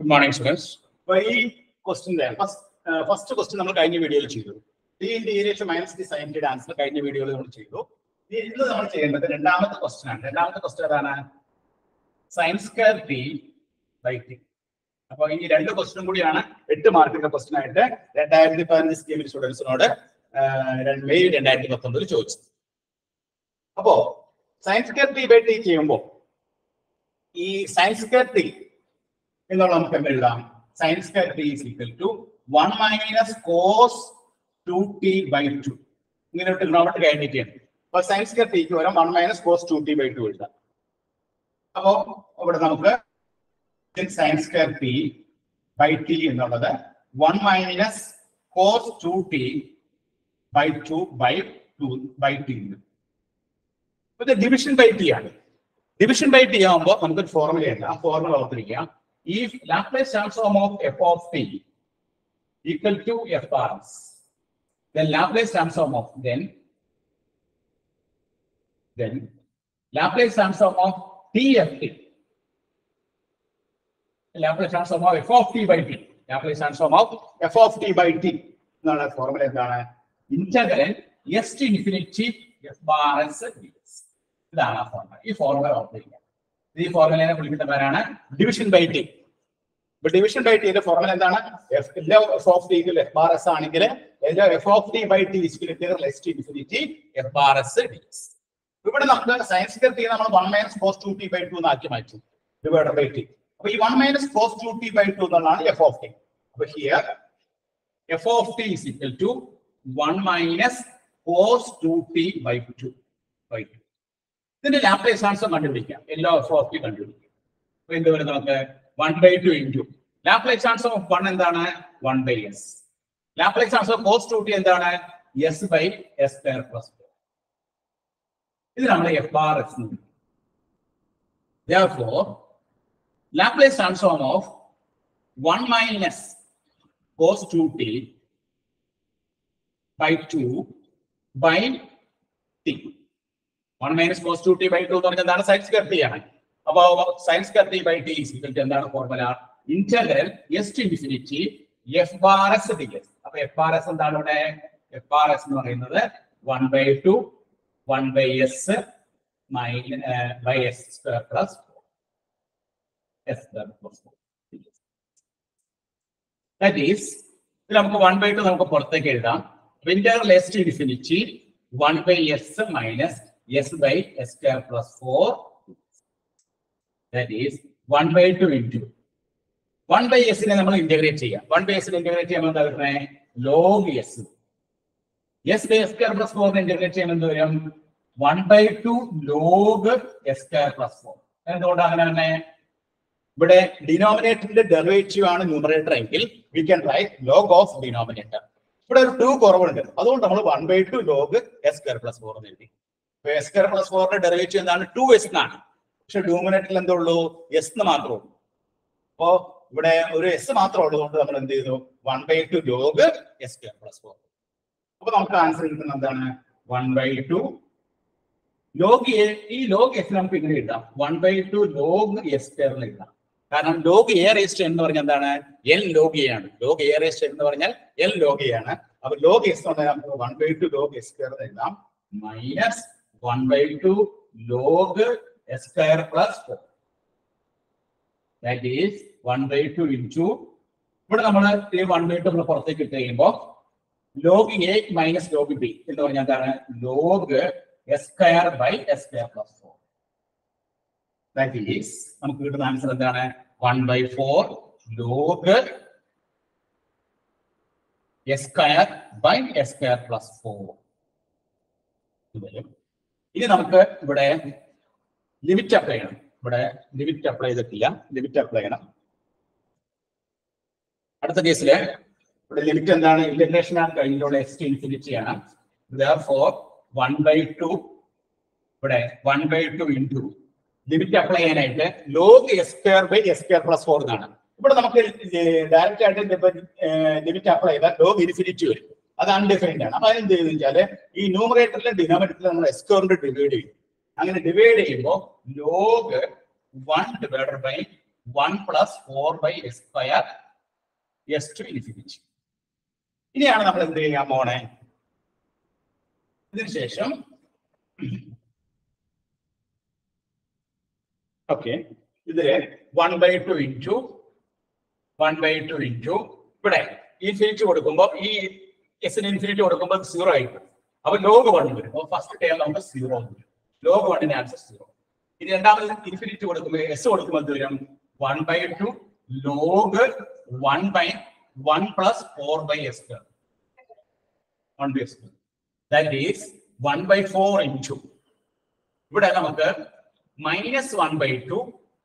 Good morning students അപ്പൊ ഈ ക്വസ്റ്റിന്റെ first question നമ്മൾ കഴിഞ്ഞ വീഡിയോയിൽ ചെയ്തു T in D ration minus D sine ഡിയുടെ ആൻസർ കഴിഞ്ഞ വീഡിയോയിൽ നമ്മൾ ചെയ്തു ഇനി ഇന്ന് നമ്മൾ ചെയ്യേണ്ടത് രണ്ടാമത്തെ ക്വസ്റ്റ്യൻ ആണ് രണ്ടാമത്തെ ക്വസ്റ്റ്യൻ ഏതാണ് sine square T by T അപ്പൊ ഈ രണ്ട് ക്വസ്റ്റ്യനും കൂടിയാണ് എട്ട് മാർക്കിന്റെ ക്വസ്റ്റ്യൻ ആയിട്ട് രണ്ടായിരത്തി പതിനഞ്ച് സ്കീമിൽ സ്റ്റുഡൻസിനോട് മെയ് രണ്ടായിരത്തി പത്തൊമ്പതിൽ ചോദിച്ചത് അപ്പോ sine square T by T ചെയ്യുമ്പോൾ ഈ സയൻസ് സ്ക്വയർ ടി എന്നുള്ള നമുക്ക് എന്ത് എഴുതാം sine square T is equal to one minus cos two T by two ഇങ്ങനെ ഒരു ട്രിഗ്നോമെട്രിക് ഐഡന്റിറ്റി ആണ് അപ്പൊ സയൻസ് സ്ക്വയർ ടിക്ക് പകരം one minus cos two T by two എഴുതാം അപ്പോ ഇവിടെ നമുക്ക് sine square T by T എന്നുള്ളത് one minus cos two T by two by two by T ഇത് ഡിവിഷൻ ബൈ ടി ആണ് ഡിവിഷൻ ബൈ ടി ആകുമ്പോൾ നമുക്കൊരു ഫോർമുലയുണ്ട് ആ ഫോർമുല ഓർത്തിരിക്കാം if Laplace transform of f of t equal to frs, then Laplace transform of then then Laplace transform of tft Laplace transform of f of t by t Laplace transform of f of t by t എന്നുള്ള formula എന്താണ് integral S T infinity F bar S ഇതാണ് ആ formula ഈ formula ഓർത്തിരിക്കുക ഈ ഫോർമുലയെ വിളിക്കുന്ന പേരാണ് ഡിവിഷൻ ബൈ ടി ഇപ്പൊ ഡിവിഷൻ ബൈ ടിയുടെ ഫോർമുല എന്താണ് F L F of T F R S ആണെങ്കിൽ L F of T by T S T infinity F R S D S ഇവിടെ നമുക്ക് സയൻസ് ടി നമ്മൾ one minus cos two T by two ആക്കി മാറ്റി divide by T അപ്പൊ ഈ one minus cos two T by two എന്നുള്ളതാണ് F of T അപ്പൊ here F of T is equal to one minus cos two T by two by two ഇതിന്റെ Laplace transform കണ്ടുപിടിക്കാം L F of T കണ്ടുപിടിക്കാം അപ്പൊ എന്ത് വരും നമുക്ക് one by two into Laplace transform of one എന്താണ് one by S Laplace transform cos two T എന്താണ് S by S square plus ഇത് നമ്മൾ F R S Therefore, Laplace transform of 1 minus cos 2t by 2 by t. 1 minus cos 2t by 2 എന്ന് പറഞ്ഞാൽ എന്താണ് science square T ആണ് അപ്പോ sine square T by T equal എന്താണ് formula integral S to infinity F bar S D S അപ്പൊ F R S എന്താണ് ഇവിടെ F R S എന്ന് പറയുന്നത് one by two one by S by S square plus S square plus that is ഇത് നമുക്ക് one by two നമുക്ക് പുറത്തേക്ക് എഴുതാം integral S to infinity one by S minus S by S square plus four that is one by two into one by എസിനെ നമ്മൾ integrate ചെയ്യാം one by എസിനെ integrate ചെയ്യുമ്പോൾ എന്താ വരുന്നത് log S S by S square plus ഫോറിനെ integrate ചെയ്യുമ്പോൾ എന്ത് വരും one by two log S square plus four എന്തുകൊണ്ടാണ് അങ്ങനെ തന്നെ ഇവിടെ ഡിനോമിനേറ്ററിന്റെ ഡെറിവേറ്റീവ് ആണ് ന്യൂമറേറ്റർ എങ്കിൽ we can write log of denominator ഇവിടെ ഒരു ടു കുറവുണ്ട് അതുകൊണ്ട് നമ്മൾ one by two log S square plus four എന്ന് എഴുതി എസ് സ്ക്വയർ പ്ലസ് ഫോറിന്റെ ഡെറിവേറ്റീവ് എന്താണ് ടു എസ് എന്നാണ് പക്ഷെ ഡ്യൂമിനേറ്ററിൽ എന്തുള്ളൂ എസ് എന്ന് മാത്രമേ ഉള്ളൂ അപ്പോ ഇവിടെ ഒരു എസ് മാത്രം ഉള്ളതുകൊണ്ട് നമ്മൾ എന്ത് ചെയ്തു one by two log S square plus four അപ്പൊ നമുക്ക് ആൻസർ കിട്ടുന്നത് എന്താണ് one by two log A ഈ ലോഗ് എസ് നമുക്ക് ഇങ്ങനെ എഴുതാം one by two log S സ്ക്വയറിൽ എഴുതാം കാരണം ലോഗ് എ റേസ്റ്റ് എന്ന് പറഞ്ഞാൽ എന്താണ് എൽ ലോഗ് എ ആണ് ലോഗ് എ റേസ്റ്റ് എന്ന് പറഞ്ഞാൽ എൽ ലോഗ് എ ആണ് അപ്പൊ ലോഗ് എസ് എന്ന് പറഞ്ഞാൽ നമുക്ക് one by two log S square എഴുതാം minus one by two log S square plus four that is one by two into ഇവിടെ നമ്മൾ ഈ വൺ ബൈ ടു നമ്മൾ പുറത്തേക്ക് ഇട്ട് കഴിയുമ്പോൾ log A minus log B എന്ന് പറഞ്ഞാൽ എന്താണ് log S square by S square plus four that is നമുക്ക് കിട്ടുന്ന ആൻസർ എന്താണ് one by four log S square by S square plus four വരും ഇനി നമുക്ക് ഇവിടെ ലിമിറ്റ് അപ്ലൈ ചെയ്യണം ഇവിടെ ലിമിറ്റ് അപ്ലൈ ചെയ്തിട്ടില്ല ലിമിറ്റ് അപ്ലൈ ചെയ്യണം അടുത്ത കേസില് ഇവിടെ ലിമിറ്റ് എന്താണ് ഇന്റഗ്രേഷൻ ആണ് കഴിഞ്ഞുള്ള എസ് ടി ഇൻഫിനിറ്റി ആണ് ഫോർ വൺ ബൈ ടു ഇവിടെ one by two into limit apply ചെയ്യാനായിട്ട് log S square by S square plus four എന്നാണ് ഇവിടെ നമുക്ക് ഡയറക്റ്റ് ആയിട്ട് ലിമിറ്റ് അപ്ലൈ ചെയ്താൽ ലോഗ് ഇൻഫിനിറ്റി വരും അത് അൺഡിഫൈൻഡ് ആണ് അപ്പൊ അതെന്ത് ചെയ്തെന്ന് വെച്ചാല് ഈ ന്യൂമറേറ്ററിലെ ഡിനോമിനേറ്ററിൽ നമ്മൾ എസ് സ്ക്വയറിന്റെ ഡിവൈഡ് ചെയ്യും അങ്ങനെ ഡിവൈഡ് ചെയ്യുമ്പോൾ log one divided by one plus four by S square S to infinity ഇനിയാണ് നമ്മൾ എന്ത് ചെയ്യാൻ പോണേ ഇതിനുശേഷം ഓക്കെ ഇതില് one by two into one by two into ഇവിടെ ഇൻഫിനിറ്റി കൊടുക്കുമ്പോൾ ഈ എസിന് ഇൻഫിനിറ്റി കൊടുക്കുമ്പോൾ സീറോ ആയിട്ട് അപ്പൊ ലോഗ് വൺ വരും അപ്പൊ ഫസ്റ്റ് ടേം നമുക്ക് സീറോ വരും ലോഗ് വണ്ണിന്റെ ആൻസർ സീറോ ഇനി രണ്ടാമത് ഇൻഫിനിറ്റി കൊടുക്കുമ്പോൾ എസ് കൊടുക്കുമ്പോൾ എന്ത് വരും one by two log one by one plus four by S one by S that is one by four into ഇവിടെ നമുക്ക് minus one by two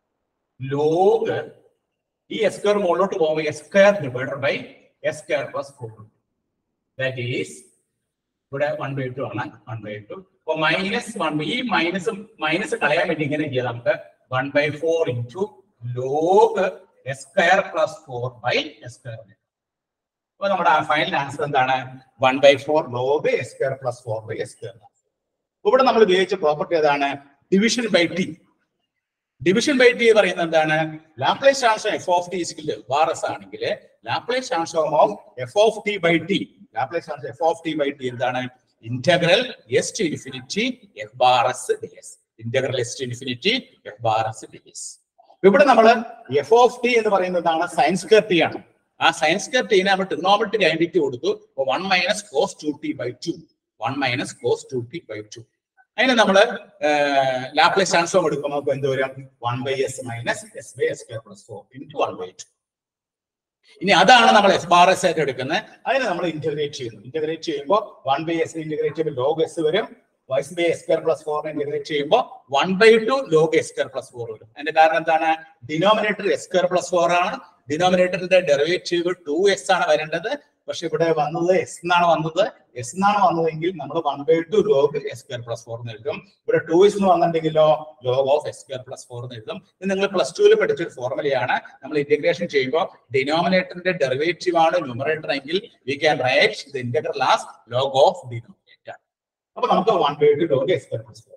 log ഈ എസ് സ്ക്വയർ മുകളിലോട്ട് പോകുമ്പോൾ S square divided by S square plus four that is ഇവിടെ one by two ആണ് one by two അപ്പൊ minus one ഈ minus minus കളയാൻ വേണ്ടി ഇങ്ങനെ ചെയ്യാം നമുക്ക് one by four into log S square plus four by S square അപ്പൊ നമ്മുടെ ഫൈനൽ ആൻസർ എന്താണ് one by four log S square plus four by S square ഇവിടെ നമ്മൾ ഉപയോഗിച്ച പ്രോപ്പർട്ടി ഏതാണ് division by T division by T പറയുന്നത് എന്താണ് Laplace transform F of T is equal bar S ആണെങ്കിൽ Laplace transform of F of T by T Laplace transform F of T by T എന്താണ് integral S to infinity F bar S D S integral S to infinity F bar S D S ഇവിടെ നമ്മൾ F of T എന്ന് പറയുന്നതാണ് science care T ആണ് ആ science square ടീനെ നമ്മൾ trigonometric identity കൊടുത്തു one minus cos two T by two one minus cos two T by two അതിന് നമ്മൾ ലാപ്ലേസ് ട്രാൻസ്ഫോം എടുക്കുമ്പോൾ നമുക്ക് എന്ത് വരും one by S minus S by S square plus four into one by two ഇനി അതാണ് നമ്മൾ എസ് ബാർ എസ് ആയിട്ട് എടുക്കുന്നത് അതിനെ നമ്മൾ ഇന്റഗ്രേറ്റ് ചെയ്യുന്നു ഇന്റഗ്രേറ്റ് ചെയ്യുമ്പോൾ വൺ ബൈ എസ് ഇന്റഗ്രേറ്റ് ചെയ്യുമ്പോൾ ലോഗ് എസ് വരും വൈസ് ബൈ എസ് കെയർ പ്ലസ് ഫോറിനെ ഇന്റഗ്രേറ്റ് ചെയ്യുമ്പോൾ one by two log S square plus four വരും അതിന്റെ കാരണം എന്താണ് denominator S square plus four ആണ് ഡിനോമിനേറ്ററിന്റെ ഡെറിവേറ്റീവ് ടു എസ് ആണ് വരേണ്ടത് പക്ഷെ ഇവിടെ വന്നത് എസ് എന്നാണ് വന്നത് എസ് എന്നാണ് വന്നതെങ്കിൽ നമ്മൾ one by two log S square plus four എന്ന് എഴുതും ഇവിടെ ടു എസ് എന്ന് വന്നിട്ടുണ്ടെങ്കിലോ log of S square plus four എന്ന് എഴുതും ഇത് നിങ്ങൾ പ്ലസ് ടുവിൽ പഠിച്ചൊരു ഫോർമുലയാണ് നമ്മൾ ഇന്റഗ്രേഷൻ ചെയ്യുമ്പോൾ ഡിനോമിനേറ്ററിന്റെ ഡെറിവേറ്റീവ് ആണ് ന്യൂമറേറ്റർ എങ്കിൽ we can write the integral as log of denominator അപ്പൊ നമുക്ക് one by two log S square plus four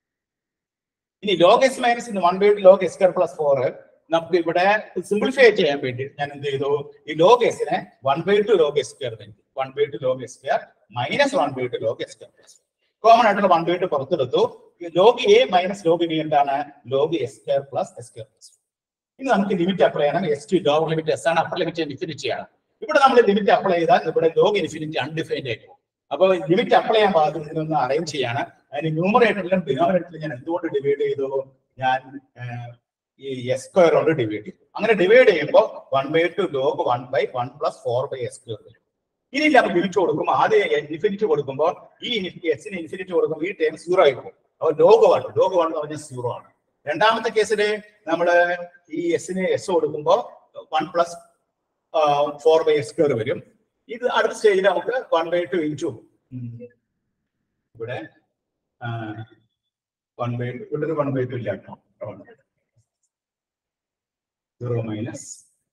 ഇനി log S minus one by two log S square plus four നമുക്ക് ഇവിടെ simplify ചെയ്യാൻ വേണ്ടി ഞാൻ എന്ത് ചെയ്തു ഈ ലോഗ് എസിനെ one by two log S square one by two log S square minus one by two log S square plus common ആയിട്ടുള്ള വൺ ബൈ ടു പുറത്തെടുത്തു log A minus log B എന്താണ് log S square plus S square plus ഇനി നമുക്ക് limit apply ചെയ്യണം S to log limit S ആണ് upper limit infinity ആണ് ഇവിടെ നമ്മൾ ലിമിറ്റ് അപ്ലൈ ചെയ്താൽ ഇവിടെ ലോഗ് ഇൻഫിനിറ്റി അൺഡിഫൈൻഡ് ആയിട്ട് പോകും അപ്പോൾ ലിമിറ്റ് അപ്ലൈ ചെയ്യാൻ പാകത്തിന് ഇതിനൊന്ന് അറേഞ്ച് ചെയ്യാണ് അതിന് ന്യൂമറേറ്ററിലും ഡിനോമിനേറ്ററിലും ഞാൻ എന്തുകൊണ്ട് ഡിവൈഡ് ചെയ്തു ഞാൻ ഈ എസ് സ്ക്വയർ കൊണ്ട് ഡിവൈഡ് ചെയ്യും അങ്ങനെ ഡിവൈഡ് ചെയ്യുമ്പോൾ one by two log one by one plus four by S square വരും ഇനി നമ്മൾ ലിമിറ്റ് കൊടുക്കുമ്പോൾ ആദ്യം ഇൻഫിനിറ്റി കൊടുക്കുമ്പോൾ ഈ എസിന് ഇൻഫിനിറ്റി കൊടുക്കുമ്പോൾ ഈ ടൈം സീറോ ആയി പോകും അപ്പോൾ ലോഗ് വൺ ലോഗ് വൺ എന്ന് പറഞ്ഞാൽ സീറോ ആണ് രണ്ടാമത്തെ കേസിൽ നമ്മൾ ഈ എസിന് എസ് കൊടുക്കുമ്പോൾ one plus four by S square വരും ഇത് അടുത്ത സ്റ്റേജിൽ നമുക്ക് വൺ ബൈ ടു ഇൻറ്റു ഇവിടെ വൺ ബൈ ടു ഇവിടെ ഒരു വൺ ബൈ ടു ഇല്ല കേട്ടോ സീറോ മൈനസ്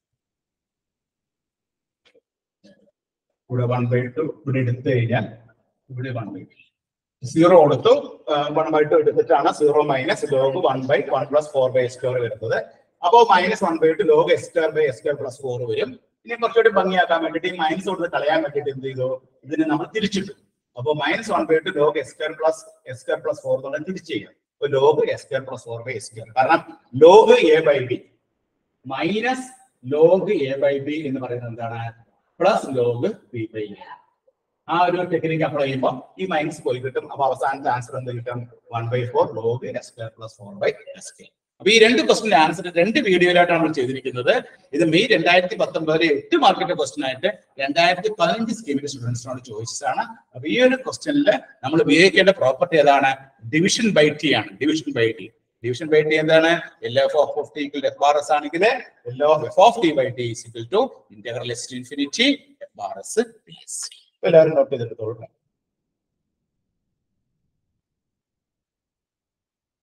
ഇവിടെ വൺ ബൈ ടു ഇവിടെ എടുത്തു കഴിഞ്ഞാൽ ഇവിടെ വൺ ബൈ ടു സീറോ കൊടുത്തു വൺ ബൈ ടു എടുത്തിട്ടാണ് zero minus log one by one plus four by square വരുന്നത് അപ്പോൾ minus one by two log S square by S square plus four വരും ഇനി കുറച്ചുകൂടി ഭംഗിയാക്കാൻ വേണ്ടിയിട്ട് ഈ മൈനസ് കൊടുത്ത് കളയാൻ വേണ്ടിയിട്ട് എന്ത് ചെയ്തു ഇതിനെ നമ്മൾ തിരിച്ചിട്ടു അപ്പോൾ minus one by two log S square plus S square plus four എന്നുള്ള തിരിച്ച് ചെയ്യാം ഇപ്പൊ log S square plus four by S square കാരണം log A by B minus log A by B എന്ന് പറയുന്നത് എന്താണ് plus log B by A ആ ഒരു ടെക്നിക്ക് അപ്ലൈ ചെയ്യുമ്പോൾ ഈ മൈനസ് പോയി കിട്ടും അപ്പൊ അവസാനത്തെ ആൻസർ എന്ത് കിട്ടും one by four log S square plus four by S square അപ്പൊ ഈ രണ്ട് ക്വസ്റ്റിന്റെ ആൻസർ രണ്ട് വീഡിയോയിലായിട്ടാണ് നമ്മൾ ചെയ്തിരിക്കുന്നത് ഇത് മെയ് രണ്ടായിരത്തി പത്തൊമ്പതിലെ എട്ട് മാർക്കിന്റെ ക്വസ്റ്റൻ ആയിട്ട് രണ്ടായിരത്തി പതിനഞ്ച് സ്കീമിന്റെ സ്റ്റുഡൻസിനോട് ചോദിച്ചതാണ് അപ്പൊ ഈ ഒരു ക്വസ്റ്റനിൽ നമ്മൾ ഉപയോഗിക്കേണ്ട പ്രോപ്പർട്ടി ഏതാണ് ഡിവിഷൻ ബൈ ടി ആണ് division by T division by T എന്താണ് L F of of T equal F R S ആണെങ്കിൽ L of F of T by T is equal to integral S to infinity F R S എല്ലാവരും note ചെയ്തെടുത്തോളൂ